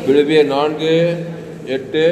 பிலிப்பியர் நான்கு எட்டு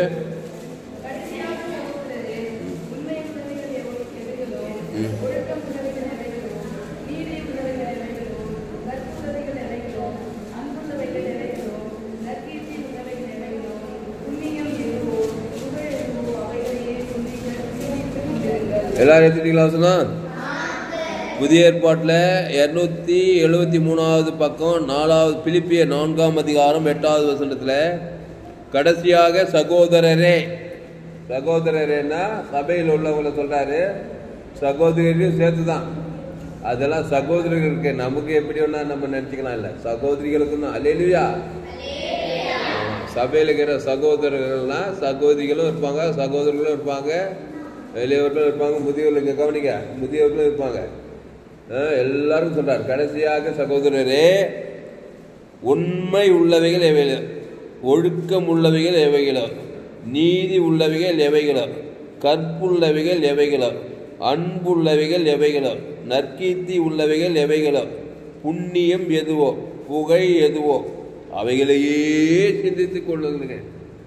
எல்லாரும் எடுத்துட்டீங்களா சொன்னா புதிய ஏற்பாட்டில் இரநூத்தி எழுபத்தி மூணாவது பக்கம் நாலாவது பிலிப்பிய நான்காம் அதிகாரம் எட்டாவது வசனத்தில் கடைசியாக சகோதரரே சகோதரரேன்னா சபையில் உள்ளவங்களை சொல்றாரு சகோதரியும் சேர்த்து தான் அதெல்லாம் சகோதரிகளுக்கு நமக்கு எப்படி வேணா நம்ம நினச்சிக்கலாம் இல்லை சகோதரிகளுக்கும் தான் அல்லேலுயா சபையில் இருக்கிற சகோதரர்கள்லாம் சகோதரிகளும் இருப்பாங்க சகோதரர்களும் இருப்பாங்க வெளியவர்களும் இருப்பாங்க முதியவர்களுக்கு கவனிங்க முதியவர்களும் இருப்பாங்க அஹ் எல்லாரும் சொல்றார் கடைசியாக சகோதரரே உண்மை உள்ளவைகள் எவைகளோ ஒழுக்கம் உள்ளவைகள் எவைகளோ நீதி உள்ளவைகள் எவைகளோ கற்புள்ளவைகள் எவைகளோ அன்புள்ளவைகள் எவைகளோ நற்கீர்த்தி உள்ளவைகள் எவைகளோ புண்ணியம் எதுவோ புகை எதுவோ அவைகளையே சிந்தித்துக் கொள்ளுங்கள்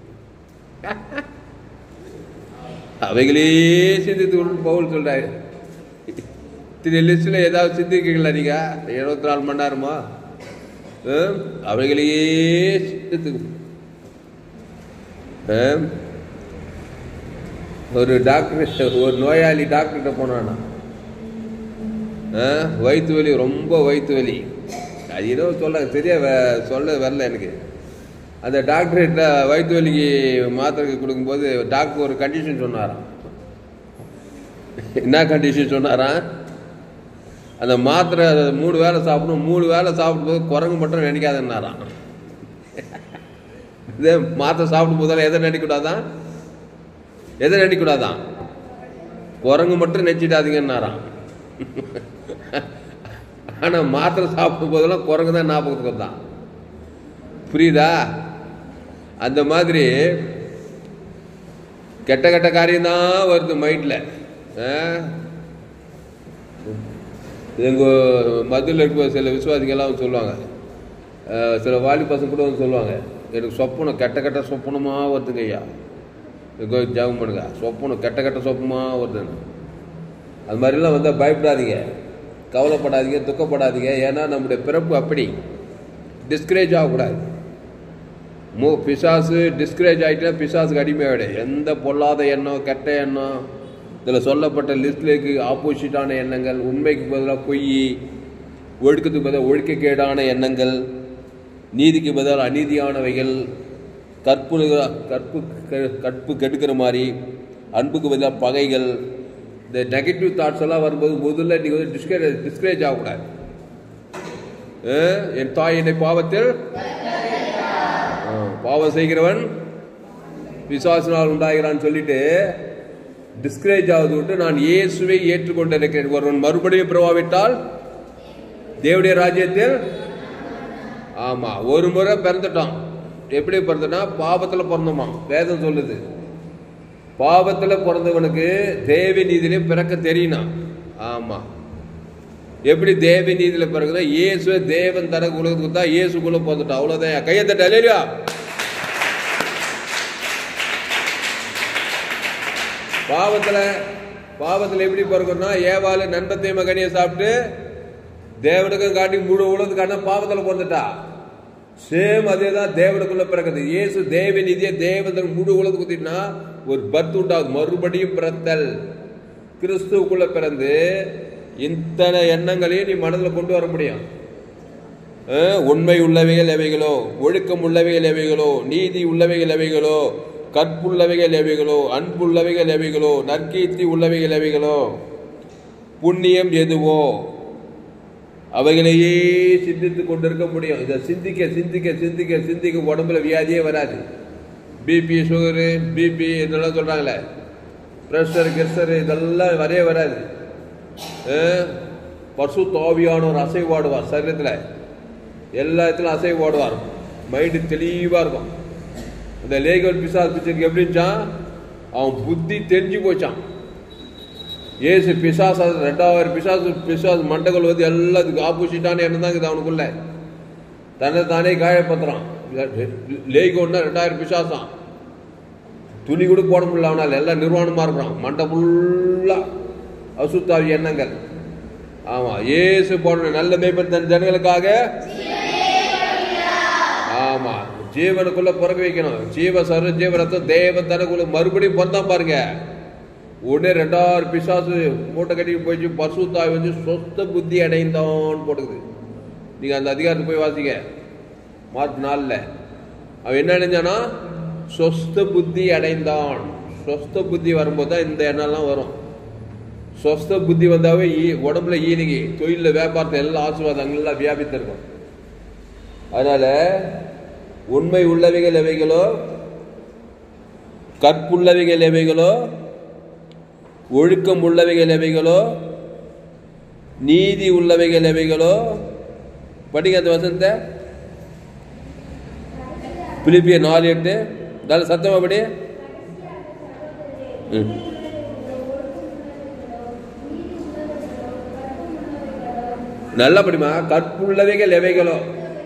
அவைகளே சிந்தித்துக் கொண்டு பவுல் சொல்றாரு திரு லிஸ்டில் ஏதாவது சிந்திக்கிறீங்களா நீங்க இருபத்தி நாலு மணி நேரமா ஹம்? அவைகளையே சிந்தித்து ஹம்? ஒரு டாக்டர் ஒரு நோயாளி டாக்டர்கிட்ட போனானா ஆ, வயிற்று வலி ரொம்ப வயிற்று வலி அது ஏதோ சொல்ல சரியா வ- சொல்ல வரல எனக்கு அந்த டாக்டர்கிட்ட வயிற்று வலிக்கு மாத்திரை கொடுக்கும்போது டாக்டர் ஒரு கண்டிஷன் சொன்னாராம் என்ன கண்டிஷன் சொன்னாராம் அந்த மாத்திரை அதை மூணு வேளை சாப்பிடணும் மூணு வேளை சாப்பிடும்போது குரங்கு மட்டும் நினைக்காதுன்னாராம் இதே மாத்திரை சாப்பிடும் போதெல்லாம் எதை நினைக்கூடாதான் எதை நினைக்கூடாதான் குரங்கு மட்டும் நெச்சிடாதீங்கன்னாராம் ஆனா மாத்திரை சாப்பிடும் போதெல்லாம் குரங்கு தான் ஞாபகத்துக்கு வந்தான் புரியுதா அந்த மாதிரி கெட்ட கெட்ட காரியம் தான் வருது மைண்டில் எங்கள் மதுரையில் இருக்க சில விசுவாசிகள்லாம் வந்து சொல்லுவாங்க அஹ், சில வாலி பசங்க கூட வந்து சொல்லுவாங்க எனக்கு சொப்பனம் கெட்ட கெட்ட சொப்பனமாக வருதுங்க ஐயா எங்கோ ஜாபம் பண்ணுங்க சொப்பனம் கெட்ட கெட்ட சொப்பனமாக வருதுன்னு அது மாதிரிலாம் வந்தால் பயப்படாதீங்க கவலைப்படாதீங்க துக்கப்படாதீங்க ஏன்னா நம்முடைய பிறப்பு அப்படி டிஸ்கரேஜ் ஆகக்கூடாது மோ பிசாசு டிஸ்கரேஜ் ஆகிட்டா பிசாசுக்கு அடிமையாகிடு எந்த பொல்லாத எண்ணம் கெட்ட எண்ணம் இதில் சொல்லப்பட்ட லிஸ்ட்லேக்கு ஆப்போசிட்டான எண்ணங்கள் உண்மைக்கு பதிலாக பொய் ஒழுக்கத்துக்கு பதிலாக ஒழுக்கக்கேடான எண்ணங்கள் நீதிக்கு பதிலாக அநீதியானவைகள் கற்பு கற்பு க- கற்பு கெடுக்கிற மாதிரி அன்புக்கு பதிலாக பகைகள் இந்த நெகட்டிவ் தாட்ஸ் எல்லாம் வரும்போது முதல்ல நீங்கள் வந்து டிஸ்கரேஜ் டிஸ்கரேஜ் ஆகக்கூடாது அஹ், என் தாய் என்னை பாவத்தில் ஆ, பாவம் செய்கிறவன் பிசாசினால் உண்டாகிறான்னு சொல்லிட்டு டிஸ்கரேஜ் ஆகுது விட்டு நான் இயேசுவை ஏற்றுக்கொண்டிருக்கிறேன் ஒருவன் மறுபடியும் பிறவாவிட்டால் தேவடைய ராஜ்யத்தில் ஆமா ஒரு முறை பிறந்துட்டான் எப்படி பிறந்தனா பாவத்துல பிறந்தோமா வேதம் சொல்லுது பாவத்துல பிறந்தவனுக்கு தேவி நீதியிலே பிறக்க தெரியணும் ஆமா எப்படி தேவி நீதியில பிறகுதா இயேசுவே தேவன் தர உலகத்துக்கு தான் இயேசுக்குள்ள பிறந்துட்டான் அவ்வளவுதான் கையை தட்ட இல்லையா பாவத்துல பாவத்துல எப்படி பிறகுன்னா ஏவாளு நண்பத்தை மகனியை சாப்பிட்டு தேவனுக்கும் காட்டி முழு உலகத்துக்கான பாவத்துல பிறந்துட்டா சேம் அதே தான் தேவனுக்குள்ள பிறகுது இயேசு தேவ நிதியை தேவதன் முழு உலகத்துக்கு குத்தினா ஒரு பர்த் உண்டாகுது மறுபடியும் பிறத்தல் கிறிஸ்துவுக்குள்ள பிறந்து இத்தனை எண்ணங்களையும் நீ மனதில் கொண்டு வர முடியும் அஹ், உண்மை உள்ளவைகள் எவைகளோ ஒழுக்கம் உள்ளவைகள் எவைகளோ நீதி உள்ளவைகள் எவைகளோ கற்புள்ளவைகள் எவைகளோ அன்புள்ளவைகள் எவைகளோ நற்கீர்த்தி உள்ளவைகள் எவைகளோ புண்ணியம் எதுவோ அவைகளையே சிந்தித்து கொண்டிருக்க முடியும் இதை சிந்திக்க சிந்திக்க சிந்திக்க சிந்திக்க உடம்புல வியாதியே வராது பிபி சுகரு பிபி இதெல்லாம் சொல்றாங்களே ப்ரெஷர் கிரெஷர் இதெல்லாம் வரவே வராது அஹ், பசு தாவியானவர் அசைவாடுவார் சரீரத்தில் எல்லா இடத்துலையும் அசைவாடுவார் மைண்டு தெளிவாக இருக்கும் இந்த லேகல் பிசாஸ் பிச்சருக்கு எப்படின்ச்சான் அவன் புத்தி தெரிஞ்சு போச்சான் ஏசு பிசாஸ் ரெண்டாவது பிசாசு பிசாஸ் மண்டகள் வந்து எல்லாத்துக்கும் ஆப்போசிட்டான எண்ணம் தான் இருக்குது அவனுக்குள்ள தன்னை தானே காயப்படுத்துறான் லேகோன்னா ரெண்டாயிரம் பிசாசம் துணி கூட போட முடியல அவனால் எல்லாம் நிர்வாணமாக இருக்கிறான் மண்டை ஃபுல்லாக அசுத்தாவி எண்ணங்கள் ஆமாம் ஏசு போன நல்ல மேய்ப்பன் தன் ஜனங்களுக்காக ஆமா ஜீவனுக்குள்ள பிறகு வைக்கணும் ஜீவ சர்வ ஜீவ ரத்தம் தேவ தனக்குள்ள மறுபடியும் பிறந்தான் பாருங்க உடனே ரெண்டாயிரம் பிசாசு மூட்டை கட்டிட்டு போயிடுச்சு பசுத்தாய் வந்து சொத்த புத்தி அடைந்தான் போட்டுக்குது நீங்க அந்த அதிகாரத்துக்கு போய் வாசிங்க மார்க் நாளில் அவன் என்ன அடைஞ்சானா சொஸ்த புத்தி அடைந்தான் சொஸ்த புத்தி வரும்போது தான் இந்த எண்ணம்லாம் வரும் சொஸ்த புத்தி வந்தாவே ஈ- உடம்புல ஈனிகி தொழிலில் வியாபாரத்தில் எல்லா ஆசீர்வாதங்கள் எல்லாம் வியாபித்திருக்கும் அதனால உண்மை உள்ளவைகள் எவைகளோ கற்புள்ளவைகள் எவைகளோ ஒழுக்கம் உள்ளவைகள் எவைகளோ நீதி உள்ளவைகள் எவைகளோ படிங்க அந்த வசனத்தை பிலிப்பிய நாலு எட்டு நல்ல சத்தமா படி ம். நல்லா படிமா கற்புள்ளவைகள் எவைகளோ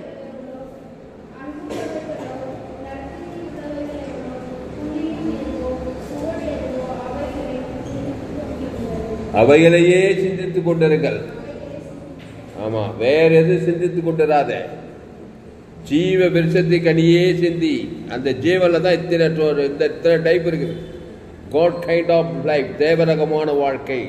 அவைகளையே சிந்தித்துக் கொண்டிருங்கள் ஆமா வேற எது சிந்தித்துக் கொண்டிராத ஜீவ விருஷத்தை கனியே சிந்தி அந்த ஜீவன்ல தான் இத்தனை டோ- இந்த இத்தனை டைப் இருக்குது காட் கைண்ட் ஆஃப் லைஃப் தேவரகமான வாழ்க்கை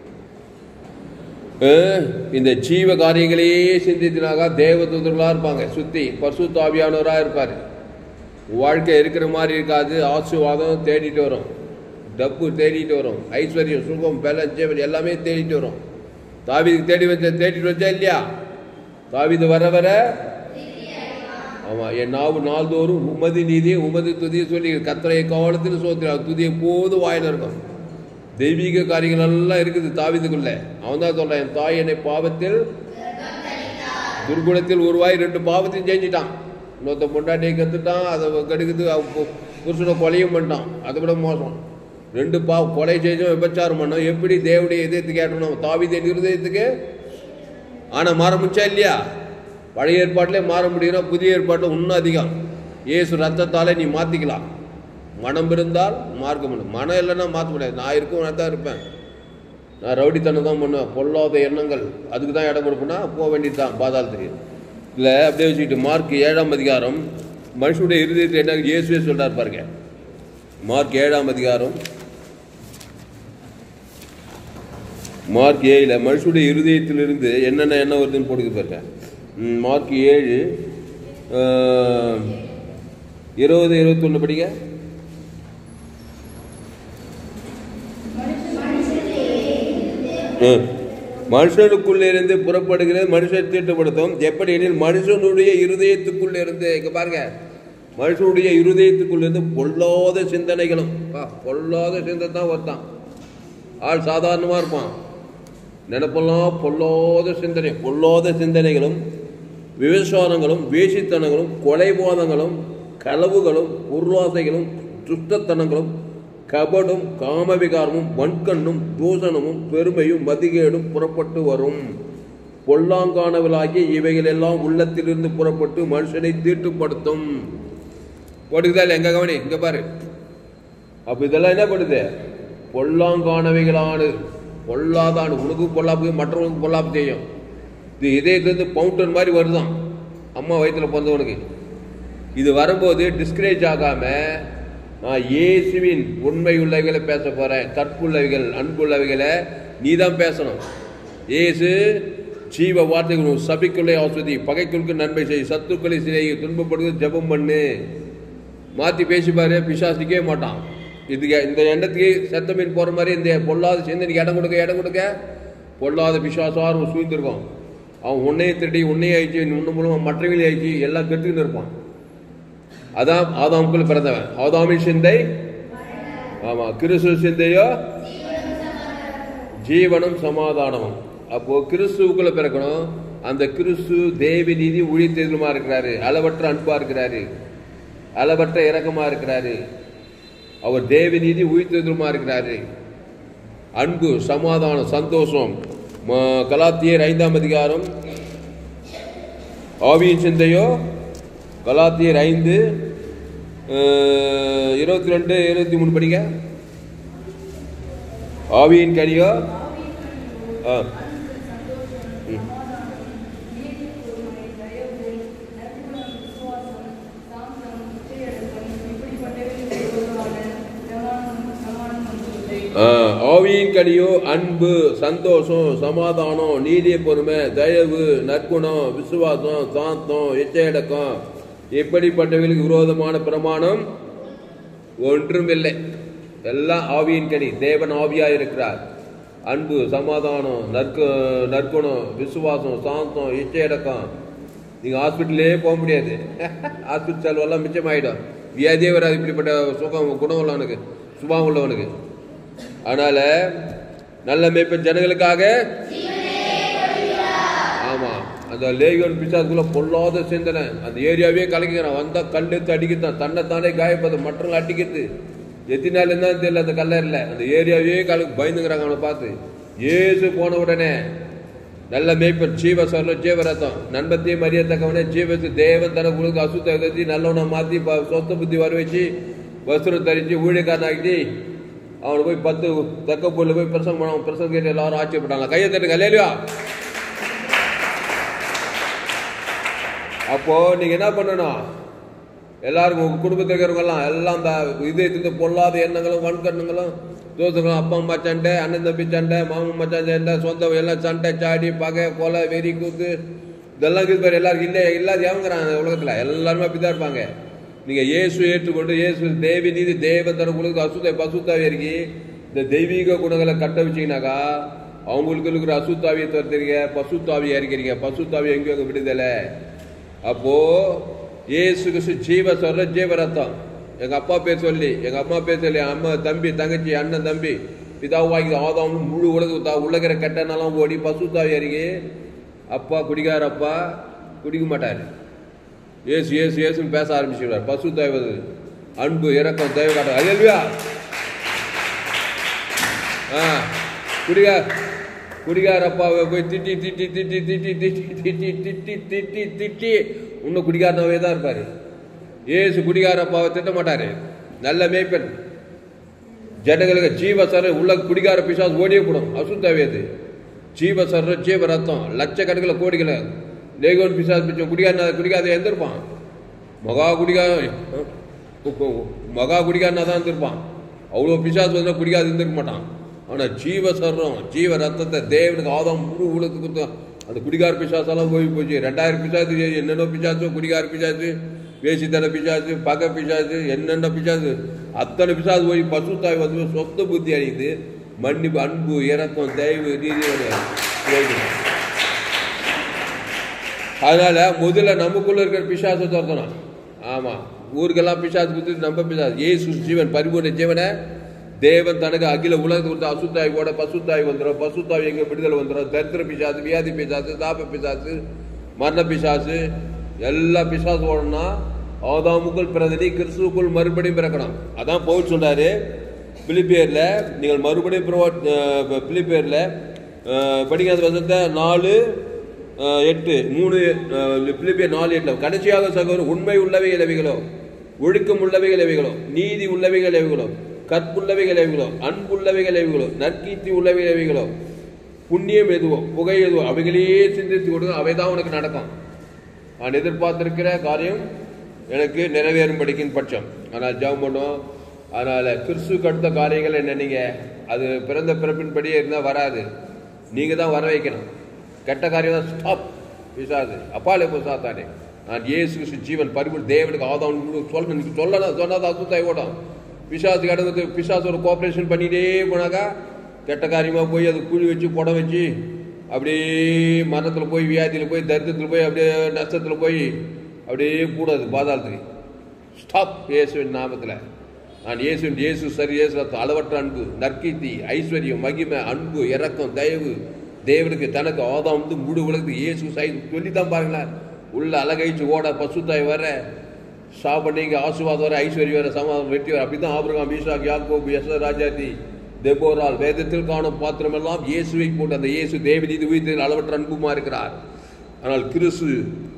அஹ், இந்த ஜீவ காரியங்களையே சிந்தித்தினாக்கா தேவதூதர்களா இருப்பாங்க சுத்தி பசுத்தாவியானவரா இருப்பாரு வாழ்க்கை இருக்கிற மாதிரி இருக்காது ஆசீர்வாதம் தேடிட்டு வரும் டப்பு தேடிட்டு வரும் ஐஸ்வர்யம் சுகம் பலம் ஜீவன் எல்லாமே தேடிட்டு வரும் தாவீதுக்கு தேடி வச்ச தேடிட்டு வச்சா இல்லையா தாவீது வர வர ஆமா என் நாவு நாள்தோறும் உமது நீதி உமது துதியை சொல்லி கத்தரை காலத்தில் சோத்திரா துதியை போது வாயில இருக்கும் தெய்வீக காரியங்கள் எல்லாம் இருக்குது தாவீதுக்குள்ள அவன் தான் சொல்றான் என் தாய் என்னை பாவத்தில் துர்குணத்தில் உருவாய் ரெண்டு பாவத்தையும் செஞ்சிட்டான் இன்னொருத்த பொண்டாட்டியை கத்துட்டான் அதை கெடுக்குது அவ பு- புருஷனை கொலையும் பண்ணிட்டான் அதை விட மோசம் ரெண்டு பா கொலை செஞ்சும் விபச்சாரம் பண்ணோம் எப்படி தேவடைய இதயத்துக்கு கேட்டணும் தாவித இருதயத்துக்கு ஆனால் மாற முடிச்சா இல்லையா பழைய ஏற்பாட்டிலே மாற முடியும்னா புதிய ஏற்பாட்டில் இன்னும் அதிகம் இயேசு ரத்தத்தாலே நீ மாற்றிக்கலாம் மனம் இருந்தால் மார்க்க முடியும் மனம் இல்லைன்னா மாற்ற முடியாது நான் இருக்கும் நான் தான் இருப்பேன் நான் ரவுடித்தனம் தான் பண்ணுவேன் பொல்லாத எண்ணங்கள் அதுக்கு தான் இடம் கொடுப்பேன்னா போக வேண்டியது தான் பாதாளத்துக்கு இல்லை அப்படியே வச்சுக்கிட்டு மார்க் ஏழாம் அதிகாரம் மனுஷனுடைய இருதயத்தில் என்ன இயேசுவே சொல்றார் பாருங்க மார்க் ஏழாம் அதிகாரம் மார்க் ஏழில் மனுஷனுடைய இருதயத்திலிருந்து என்னென்ன எண்ணம் வருதுன்னு போடுது பாருங்க ம், மார்க் ஏழு ஆஹ், இருபது இருபத்தொன்று படிங்க ம். மனுஷனுக்குள்ளே இருந்து புறப்படுகிறது மனுஷன் தீட்டுப்படுத்தும் எப்படி எனில் மனுஷனுடைய இருதயத்துக்குள்ள இருந்து இங்க பாருங்க மனுஷனுடைய இருதயத்துக்குள்ள இருந்து பொல்லாத சிந்தனைகளும் பா, பொல்லாத சிந்தை தான் ஒருத்தான் ஆள் சாதாரணமா இருப்பான் நினைப்பெல்லாம் பொல்லாத சிந்தனை பொல்லாத சிந்தனைகளும் விவசாரங்களும் வேசித்தனங்களும் கொலைபாதங்களும் களவுகளும் உருவாசைகளும் துஷ்டத்தனங்களும் கபடும் காமவிகாரமும் வன்கண்ணும் தூஷணமும் பெருமையும் மதிகேடும் புறப்பட்டு வரும் பொல்லாங்கானவளாகிய இவைகள் எல்லாம் உள்ளத்திலிருந்து புறப்பட்டு மனுஷனை தீட்டுப்படுத்தும் போட்டுக்குதா இல்லை எங்க கவனி இங்க பாரு அப்ப இதெல்லாம் என்ன பண்ணுது பொல்லாங்கானவைகளானது பொல்லாதான உனக்கு பொல்லாப்பு மற்றவனுக்கு பொல்லாப்பு செய்யும் இது இதயத்துலேருந்து பவுண்டன் மாதிரி வருதான் அம்மா வயித்துல பிறந்தவனுக்கு இது வரும்போது டிஸ்கரேஜ் ஆகாம நான் இயேசுவின் உண்மை உள்ளவைகளை பேச போறேன் கற்புள்ளவைகள் அன்புள்ளவைகளை நீ தான் பேசணும் இயேசு ஜீவ வார்த்தைகள் சபைக்குள்ளே ஆஸ்வதி பகைக்குள்ளுக்கு நன்மை செய் சத்துக்களை சிலை துன்பப்படுவது ஜெபம் பண்ணு மாற்றி பேசிப்பாரு பிசாசிக்கவே மாட்டான் இதுக்கு இந்த எண்ணத்துக்கு செத்த மீன் போகிற மாதிரி இந்த பொல்லாத சிந்தனைக்கு இடம் கொடுக்க இடம் கொடுக்க பொல்லாத பிசாசாரும் சூழ்ந்திருக்கும் அவன் உன்னையே திருடி உன்னையே ஆயிடுச்சு உன்ன மூலமாக மற்றவங்களே ஆயிடுச்சு எல்லாம் கெட்டுக்கிட்டு இருப்பான் அதான் ஆதாமுக்குள்ள பிறந்தவன் ஆதாமின் சிந்தை ஆமா கிறிஸ்து சிந்தையோ ஜீவனும் சமாதானமும் அப்போ கிறிஸ்துவுக்குள்ள பிறக்கணும் அந்த கிறிஸ்து தேவி நீதி ஊழியத்தெதிலுமா இருக்கிறாரு அளவற்ற அன்பா இருக்கிறாரு அளவற்ற இரக்கமா இருக்கிறாரு அவர் தேவி நீதி உயிர்த்தெதிலுமா இருக்கிறாரு அன்பு சமாதானம் சந்தோஷம் ம- கலாத்தியர் ஐந்தாம் அதிகாரம் ஆவியின் சிந்தையோ கலாத்தியர் ஐந்து அஹ், இருபத்தி ரெண்டு இருபத்தி மூணு படிங்க ஆவியின் கனியோ ஆ ம். ஆ, ஆவியின் கனியோ அன்பு சந்தோஷம் சமாதானம் நீடிய பொறுமை தயவு நற்குணம் விசுவாசம் சாந்தம் இச்சையடக்கம் இப்படிப்பட்டவர்களுக்கு விரோதமான பிரமாணம் ஒன்றுமில்லை எல்லாம் ஆவியின் கனி தேவன் ஆவியா இருக்கிறார் அன்பு சமாதானம் நற்கு நற்குணம் விசுவாசம் சாந்தம் இச்சையடக்கம் நீங்கள் ஹாஸ்பிட்டலே போக முடியாது ஹாஸ்பிட்டல் செலவெல்லாம் மிச்சமாயிடும் வியாதியே வராது இப்படிப்பட்ட சுகம் குணம் உள்ளவனுக்கு சுபாவம் உள்ளவனுக்கு அதனால நல்ல மேய்ப்பன் ஜனங்களுக்காக ஆமா அந்த லேகியோன் பிசாசுக்குள்ள பொல்லாத சிந்தனை அந்த ஏரியாவே கலக்கிறான் வந்தா கல் எடுத்து அடிக்கிறான் தன்னை தானே காயப்பது மற்றவங்க அடிக்கிறது எத்தனை நாள் இருந்தாலும் தெரியல அந்த கல்லறில் அந்த ஏரியாவே கல பயந்துங்கிறாங்க அவனை பார்த்து ஏசு போன உடனே நல்ல மேய்ப்பன் ஜீவ சொல்ல ஜீவரத்தம் நண்பத்தையும் அறியத்தக்கவனே ஜீவத்து தேவன் தனக்கு உங்களுக்கு அசுத்த எழுதி நல்லவனை மாற்றி ப- சொத்த புத்தி வர வச்சு வஸ்திரம் தரிச்சு ஊழியக்காரனாக்கி அவனை போய் பத்து தக்க பொருள் போய் பிரசங்கம் பண்ண பிரசங்கம் கேட்டு எல்லாரும் ஆச்சரியப்பட்டாங்க கையை தட்டுங்க இல்லையா அப்போ நீங்க என்ன பண்ணணும் எல்லாருக்கும் உங்க குடும்பத்தில் இருக்கிறவங்க எல்லாம் எல்லாம் அந்த இதயத்திலிருந்து பொல்லாத எண்ணங்களும் வன்கண்ணுங்களும் தோசுங்களும் அப்பா அம்மா சண்டை அண்ணன் தம்பி சண்டை மாமன் மச்சான் சண்டை சொந்த எல்லாம் சண்டை சாடி பகை கொலை வெறி கூத்து இதெல்லாம் இருக்குது பாரு எல்லாருக்கும் இல்லை இல்லாத எவங்கிறாங்க இந்த உலகத்தில் எல்லாருமே அப்படி தான் இருப்பாங்க நீங்கள் இயேசு ஏற்றுக்கொண்டு இயேசு தேவி நீதி தேவன் தர உங்களுக்கு அசுத்த பசுத்தாவே இருக்கி இந்த தெய்வீக குணங்களை கட்ட வச்சீங்கன்னாக்கா அவங்களுக்கு இருக்கிற அசுத்தாவியை துரத்துறீங்க பசுத்தாவியை இறக்கிறீங்க பசுத்தாவி எங்கேயும் அங்கே விடுதலை அப்போ இயேசு கிறிஸ்து ஜீவ சொல்ற ஜீவ ரத்தம் எங்க அப்பா பேர் சொல்லி எங்க அம்மா பேர் சொல்லி அம்மா தம்பி தங்கச்சி அண்ணன் தம்பி பிதாவாகி ஆதாம் முழு உலக உலகிற கெட்டனெல்லாம் ஓடி பசுத்தாவி அருகே அப்பா குடிகார அப்பா குடிக்க மாட்டார் ஏசு ஏசு ஏசுன்னு பேச ஆரம்பிச்சுடுவார் பசுத்தாவி வருது அன்பு இரக்கம் தயவு காட்ட ஐயல்வியா ஆ குடிகார் குடிகார அப்பாவை போய் திட்டி திட்டி திட்டி திட்டி திட்டி திட்டி திட்டி திட்டி திட்டி இன்னும் குடிகாரனாவே தான் இருப்பாரு ஏசு குடிகார அப்பாவை திட்ட மாட்டாரு நல்ல மேய்ப்பன் ஜனங்களுக்கு ஜீவசர உள்ள குடிகார பிசாசு ஓடியே போடும் அசுத்தாவே அது ஜீவசர ஜீவ ரத்தம் லட்சக்கணக்கில் கோடிகளை லேகோன் பிசாசு பிச்சம் குடிகாரனா குடிக்காத எந்திருப்பான் மகா குடிகாரன் மகா குடிகாரனா தான் இருந்திருப்பான் அவ்வளோ பிசாசு வந்தால் குடிக்காது இருந்திருக்க மாட்டான் ஆனால் ஜீவ சர்றம் ஜீவ ரத்தத்தை தேவனுக்கு ஆதாம் முழு உலகத்துக்கு கொடுத்தான். அந்த குடிகார பிசாசெல்லாம் போய் போச்சு ரெண்டாயிரம் பிசாசு என்னென்ன பிசாசு குடிகார பிசாசு வேசித்தன பிசாசு பகை பிசாசு என்னென்ன பிசாசு அத்தனை பிசாசு போய் பசுத்தாய் வந்து சொத்த புத்தி அடையுது மன்னிப்பு அன்பு இறக்கம் தயவு நீதியோட பிரயோஜனம். அதனால முதல்ல நமக்குள்ள இருக்கிற பிசாசை துரத்தணும் ஆமா ஊருக்கெல்லாம் பிசாசு கொடுத்து நம்ம பிசாசு ஏசு ஜீவன் பரிபூர்ண ஜீவனை தேவன் தனக்கு அகில உலகத்துக்கு கொடுத்த அசுத்தாய் கூட பசுத்தாய் வந்துடும் பசுத்தாய் எங்க விடுதலை வந்துடும் தரித்திர பிசாசு வியாதி பிசாசு தாப பிசாசு மரண பிசாசு எல்லா பிசாசு ஓடனா ஆதாமுக்குள் பிறந்தனி கிறிஸ்துவுக்குள் மறுபடியும் பிறக்கணும் அதான் பவுல் சொன்னாரு பிலிப்பியர்ல நீங்கள் மறுபடியும் பிறவா- அஹ் பிலிப்பியர்ல அஹ் படிக்காத வசனத்தை நாலு அஹ் எட்டு மூணு அஹ் பிலிப்பியர் நாலு எட்டுல கடைசியாக சகோதரர் உண்மை உள்ளவைகள் எவைகளோ ஒழுக்கம் உள்ளவைகள் எவைகளோ நீதி உள்ளவைகள் எவைகளோ கற்புள்ளவைகள் எவைகளோ அன்புள்ளவைகள் எவைகளோ நற்கீர்த்தி உள்ளவைகள் எவைகளோ புண்ணியம் எதுவோ புகை எதுவோ அவைகளையே சிந்தித்து கொடுங்க அவைதான் உனக்கு நடக்கும் நான் எதிர்பார்த்திருக்கிற காரியம் எனக்கு நிறைவேறும்படிக்கின் பட்சம் ஆனால் ஜெபம் பண்ணுவோம் அதனால் கிறிஸ்துக்கு அடுத்த காரியங்கள் என்ன நீங்கள் அது பிறந்த பிறப்பின்படியே இருந்தால் வராது நீங்கள் தான் வர வைக்கணும் கெட்ட காரியம் தான் ஸ்டாப் பிசாது அப்பாலே போ சாத்தானே நான் இயேசு கிறிஸ்து ஜீவன் பரிபூர் தேவனுக்கு ஆதாம் சொல்ல நீ சொல்லணும் சொன்னாதான் அசுத்தாய் ஓடும் பிசாசு கடந்து பிசாசோட கோஆப்ரேஷன் பண்ணிட்டே போனாக்கா கெட்ட காரியமாக போய் அது குழி வச்சு புடம் வச்சு அப்படியே மரணத்தில் போய் வியாதியில் போய் தரித்திரத்தில் போய் அப்படியே நஷ்டத்தில் போய் அப்படியே கூடாது பாதாளத்துக்கு ஸ்டாப் இயேசுவின் நாமத்தில் நான் இயேசுவின் இயேசு சரி இயேசு ரத்தம் அளவற்ற அன்பு நற்கீர்த்தி ஐஸ்வர்யம் மகிமை அன்பு இரக்கம் தயவு தேவனுக்கு தனக்கு ஆதாம் வந்து முழு உலகத்துக்கு இயேசு சை சொல்லித்தான் பாருங்களேன் உள்ள அழகைச்சு ஓட பசுத்தாய் வர சாபண்ணிங்க ஆசுவாதம் வர ஐஸ்வர்யம் வர சமாதானம் வெற்றி வர அப்படிதான் ஆபிரகாம் ஈசாக் யாக்கோபு எஸ் ராஜாதி தெபோரால் வேதத்தில் காணும் பாத்திரமெல்லாம் இயேசுவை போட்டு அந்த இயேசு தேவநீதி உயிர்த்ததில் அளவற்ற அன்புமா இருக்கிறார் ஆனால் கிறிஸ்து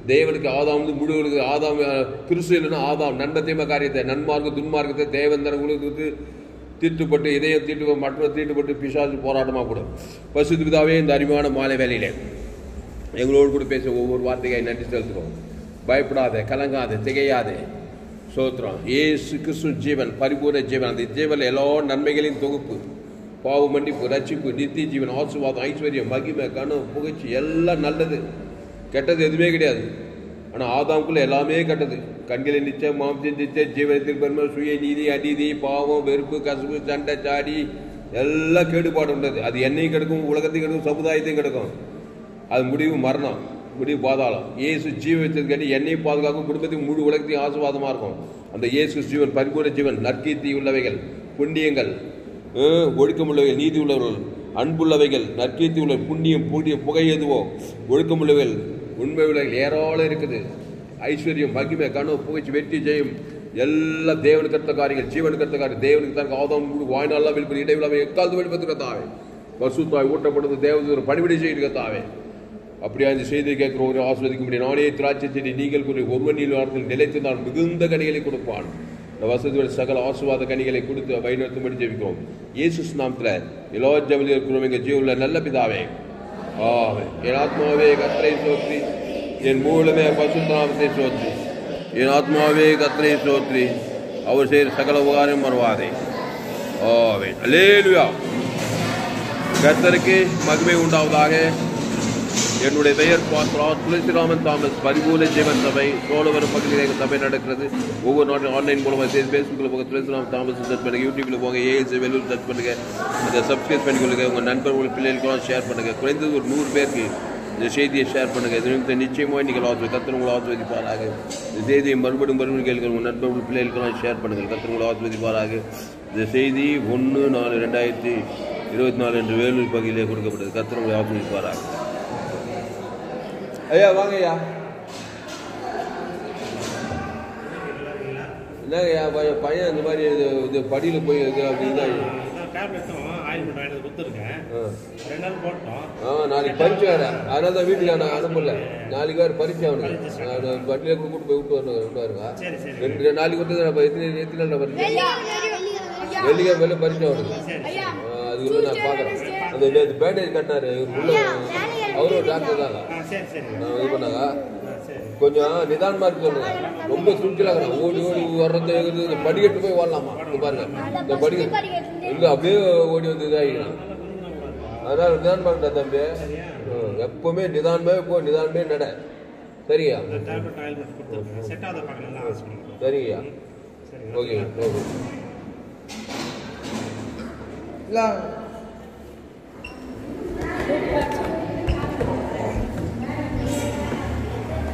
தேவனுக்கு ஆதாம் வந்து முழுவதுக்கு ஆதாம் அஹ், கிறிஸ்து இல்லைன்னா ஆதாம் நன்மை தீமை காரியத்தை நன்மார்க்க துன்மார்க்கத்தை தேவந்தர உங்களுக்கு தீட்டுப்பட்டு இதயம் தீட்டு மற்ற தீட்டுப்பட்டு பிசாசு போராட்டமாக கூட பசுத்து பிதாவே இந்த அருமையான மாலை வேலையிலே எங்களோடு கூட பேச ஒவ்வொரு வார்த்தையை நன்றி செலுத்துகிறோம் பயப்படாத கலங்காத திகையாதே சோத்திரம் ஏசு கிறிஸ்து ஜீவன் பரிபூர்ண ஜீவன் அந்த ஜீவன் எல்லா நன்மைகளின் தொகுப்பு பாவ மன்னிப்பு ரட்சிப்பு நித்திய ஜீவன் ஆசீர்வாதம் ஐஸ்வர்யம் மகிமை கணம் புகழ்ச்சி எல்லாம் நல்லது கெட்டது எதுவுமே கிடையாது ஆனால் ஆதாமுக்குள்ள எல்லாமே கெட்டது கண்களின் நிச்சயம் மாம்சம் நிச்சயம் ஜீவனத்தில் பெருமை சுய நீதி அநீதி பாவம் வெறுப்பு கசுப்பு சண்டை சாடி எல்லாம் கேடுபாடு உள்ளது அது என்னையும் கெடுக்கும் உலகத்தையும் கெடுக்கும் சமுதாயத்தையும் கெடுக்கும் அது முடிவு மரணம் முடிவு பாதாளம் இயேசு ஜீவ வச்சதுக்காண்டி என்னையும் பாதுகாக்கும் குடும்பத்துக்கு முழு உலகத்தையும் ஆசீர்வாதமா இருக்கும் அந்த இயேசு ஜீவன் பரிபூர்ண ஜீவன் நற்கீர்த்தி உள்ளவைகள் புண்ணியங்கள் அஹ், ஒழுக்கமுள்ளவைகள் நீதி உள்ளவர்கள் அன்புள்ளவைகள் நற்கீர்த்தி உள்ள புண்ணியம் புண்ணிய புகை எதுவோ ஒழுக்கமுள்ளவைகள் உண்மை உள்ளவைகள் ஏராளம் இருக்குது ஐஸ்வர்யம் மகிமை கனவு புகழ்ச்சி வெற்றி ஜெயம் எல்லாம் தேவனுக்கு கருத்த காரியங்கள் ஜீவனுக்கு கருத்த காரியம் தேவனுக்கு தான் ஆதம் வாய்நாளெல்லாம் வெளிப்படி இடைவிழாவை எக்காலத்து வெளிப்படுத்துகிற தாவே பசுத்தாய் ஊட்டப்படுறது தேவதூர் பணிவிடை செய்கிற தாவே அப்படியா இந்த செய்தியை கேட்கிற ஒரு ஆஸ்வதிக்க முடியும் நானே திராட்சை செடி நீங்கள் கூறி ஒவ்வொன்றில் வாரத்தில் நிலைத்து நான் மிகுந்த கனிகளை கொடுப்பான் இந்த வசதியோட சகல ஆசுவாத கனிகளை கொடுத்து வழிநடத்தும்படி ஜெபிக்கிறோம் இயேசு நாமத்தில் எல்லா ஜபலி இருக்கிறோம் எங்கள் ஜீவனில் நல்ல பிதாவே ஆமென். என் ஆத்மாவே கத்தரை சோத்ரி என் மூலமே பசுநாமத்தை சோத்ரி என் ஆத்மாவே கத்தரை சோத்ரி அவர் செய்கிற சகல உபகாரம் மறவாதே ஆவே அலேலுயா கர்த்தருக்கு மகிமை உண்டாவதாக என்னுடைய பெயர் பாஸ்டர் துளசிராமன் தாமஸ் பரிபூர்ண ஜீவன் சபை சோழவரம் பகுதியில் எங்கள் சபை நடக்கிறது ஒவ்வொரு நாட்டும் ஆன்லைன் மூலமாக சேர்த்து ஃபேஸ்புக்கில் போங்க துளசிராமன் தாமஸ் சர்ச் பண்ணுங்க யூடியூப்ல போங்க ஏஎல்சி வெள்ளூர் சர்ச் பண்ணுங்க அதை சப்ஸ்கிரைப் பண்ணிக்கொள்ளுங்க உங்கள் நண்பர்கள் பிள்ளைகளுக்கெல்லாம் ஷேர் பண்ணுங்க குறைந்தது ஒரு நூறு பேருக்கு இந்த செய்தியை ஷேர் பண்ணுங்க இது நிமித்தம் நிச்சயமாக நீங்கள் ஆசிரியர் கத்தர் உங்களை ஆசிர்வதிப்பாராக இந்த செய்தியை மறுபடியும் மறுபடியும் கேளுங்க உங்கள் நண்பர்கள் பிள்ளைகளுக்கெல்லாம் ஷேர் பண்ணுங்கள் கத்தர் உங்களை ஆசிர்வதிப்பாராக இந்த செய்தி ஒன்று நாலு ரெண்டாயிரத்தி இருபத்தி நாலு என்று வேலூர் பகுதியிலே கொடுக்கப்பட்டது கத்தர் உங்களை ஆசிர்வதிப்பாராக ஐயா வாங்க ஐயா என்னங்க ஐயா பையன் பையன் இந்த மாதிரி இது இது படியில் போய் இது அப்படின்னா டேப்லெட்டும் ஆயில்மெண்ட் வாங்கிட்டு கொடுத்துருக்கேன் ரெண்டு நாள் போட்டோம் ஆ நாளைக்கு பரீட்சை வேற அதனால தான் வீட்டுக்கு நான் அனுப்பல நாளைக்கு வேறு பரீட்சை அவனுக்கு நான் வண்டியில் கூட்டு போய் விட்டு வரணும் விட்டு வருங்க சரி சரி ரெண்டு ரெண்டு நாளைக்கு வந்து நம்ம எத்தனை எத்தனை நாள் பரீட்சை வெள்ளிக்கிழமை வேலை பரீட்சை அவனுக்கு ஆ, அதுக்கு வந்து நான் பார்க்குறேன் அந்த இந்த பேண்டேஜ் கட்டினாரு உள்ள அவரும் டாக்டர் தாங்க ஆ சரி சரி நான் இது பண்ணாங்க ஆ சரி கொஞ்சம் நிதானமா இருக்கு சொல்லுங்க ரொம்ப துணிச்சலாக ஓடி ஓடி வர்றது இது, இந்த படிக்கட்டு போய் வரலாமா இந்த பாருங்க இந்த படிக்கட்டு இல்ல அப்படியே ஓடி வந்து இதாகிக்கலாம் அதனால நிதானமா இருக்கா தம்பி ம், எப்பவுமே நிதானமே போ நிதானமே நட சரியா இந்த டேப்லெட் ஆயில்மெண்ட் கொடுத்துருக்கேன் செட் ஆகாத பார்க்க நல்லா ஆசை பண்ணுறோம் சரியா சரி ஓகே ஓகே இல்ல